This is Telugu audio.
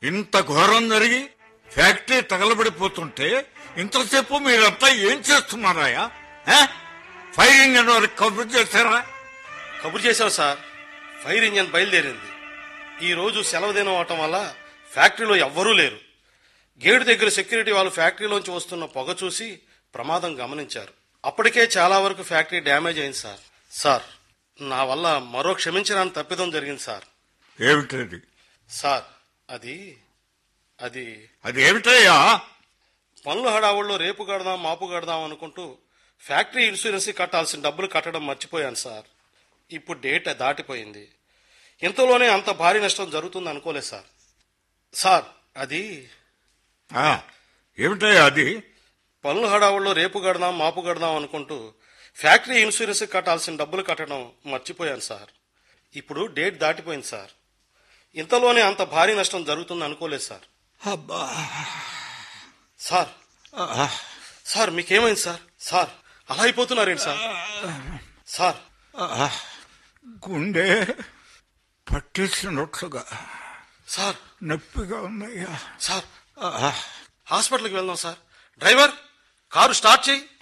ఇంత ఘోరం జరిగి ఫ్యాక్టరీ తగలబడిపోతుంటే ఇంతసేపు మీరంతా ఏం చేస్తున్నారాయా ఆ? ఫైర్ ఇంజన్ వారికి కబుర్ చేశారా కబురు చేశాం సార్ ఫైర్ ఇంజన్ బయలుదేరింది ఈ రోజు సెలవు దినం అవటం వల్ల ఫ్యాక్టరీలో ఎవ్వరూ లేరు గేటు దగ్గర సెక్యూరిటీ వాళ్ళు ఫ్యాక్టరీలోంచి వస్తున్న పొగ చూసి ప్రమాదం గమనించారు అప్పటికే చాలా వరకు ఫ్యాక్టరీ డ్యామేజ్ అయింది సార్ సార్ నా వల్ల మరో క్షమించడానికి తప్పిదం జరిగింది సార్ ఏమిటది సార్ అది అది అది ఏమిటయ్యా పనులు హడావుల్లో రేపు కడదాం మాపు కడదాం అనుకుంటూ ఫ్యాక్టరీ ఇన్సూరెన్స్ కట్టాల్సిన డబ్బులు కట్టడం మర్చిపోయాను సార్ ఇప్పుడు డేట్ దాటిపోయింది ఇంతలోనే అంత భారీ నష్టం జరుగుతుంది అనుకోలేదు సార్ సార్ అది ఆ, ఏమిటయ్యా అది పనులు హడావుల్లో రేపు కడదాం మాపు కడదాం అనుకుంటూ ఫ్యాక్టరీ ఇన్సూరెన్స్ కట్టాల్సిన డబ్బులు కట్టడం మర్చిపోయాను సార్ ఇప్పుడు డేట్ దాటిపోయింది సార్ ఇంతలోనే అంత భారీ నష్టం జరుగుతుంది అనుకోలేదు సార్ అబ్బా సార్ ఆ, సార్ మీకేమైంది సార్ సార్ అలా అయిపోతున్నారేంటి సార్ సార్ ఆ, గుండె పట్టేసినట్లుగా సార్ నొప్పిగా ఉందయ్యా సార్ ఆ, హాస్పిటల్కి వెళ్దాం సార్ డ్రైవర్ కారు స్టార్ట్ చేయి